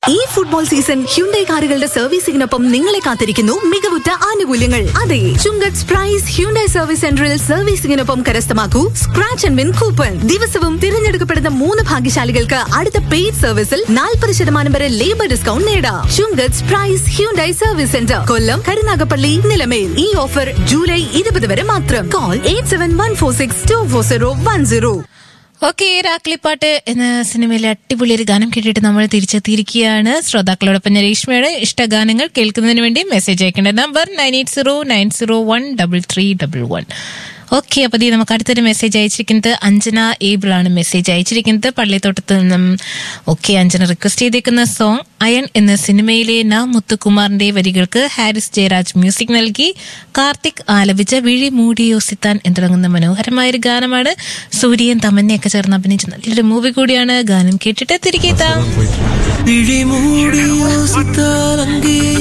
ഈ football season Hyundai കാറുകളുടെ സർവീസിംഗിനൊപ്പം നിങ്ങളെ കാത്തിരിക്കുന്നു മികവുറ്റ ആനുകൂല്യങ്ങൾ അതെ ചുങ്കത്ത് പ്രൈസ് ഹ്യുണ്ടൈ സർവീസ് സെന്ററിൽ സർവീസിംഗിനൊപ്പം കരസ്ഥമാക്കൂ സ്ക്രാച്ച് ആൻഡ് വിൻ കൂപ്പൺ ദിവസവും തിരഞ്ഞെടുക്കപ്പെടുന്ന മൂന്ന് ഭാഗ്യശാലികൾക്ക് അടുത്ത പെയ്ഡ് സർവീസിൽ നാൽപ്പത് ശതമാനം വരെ ലേബർ ഡിസ്കൗണ്ട് നേടാം Chungath Prize Hyundai service centre Kollam Karunagappally Nilamel ഈ ഓഫർ ജൂലൈ ഇരുപത് വരെ മാത്രം call eight seven one four six two four zero one zero okay രാക്ലിപ്പാട്ട് എന്ന സിനിമയിലെ അടിപൊളി ഒരു ഗാനം കേട്ടിട്ട് നമ്മൾ തിരിച്ചെത്തിയിരിക്കുകയാണ് ശ്രോതാക്കളോടൊപ്പം ഞാൻ രേഷ്മയുടെ ഇഷ്ടഗാനങ്ങൾ കേൾക്കുന്നതിന് വേണ്ടി മെസ്സേജ് അയക്കേണ്ട number nine eight zero nine zero one double three double one okay അപ്പൊ ദേ നമുക്ക് അടുത്തൊരു മെസ്സേജ് അയച്ചിരിക്കുന്നത് അഞ്ജന ഏബിൾ ആണ് മെസ്സേജ് അയച്ചിരിക്കുന്നത് പള്ളിത്തോട്ടത്ത് നിന്നും ഓക്കെ അഞ്ജന റിക്വസ്റ്റ് ചെയ്തേക്കുന്ന സോങ് അയൺ എന്ന സിനിമയിലെ ന മുത്തുകുമാറിന്റെ വരികൾക്ക് ഹാരിസ് ജയരാജ് മ്യൂസിക് നൽകി കാർത്തിക് ആലപിച്ച വിഴി മൂടിയോസിത്താൻ എന്ന് തുടങ്ങുന്ന മനോഹരമായ ഒരു ഗാനമാണ് സൂര്യൻ തമന്നയൊക്കെ ചേർന്ന് അഭിനയിച്ച നല്ലൊരു മൂവി കൂടിയാണ് ഗാനം കേട്ടിട്ട് തിരികെ എത്താം പിടിമൂടിയോ സിത്താരങ്കേ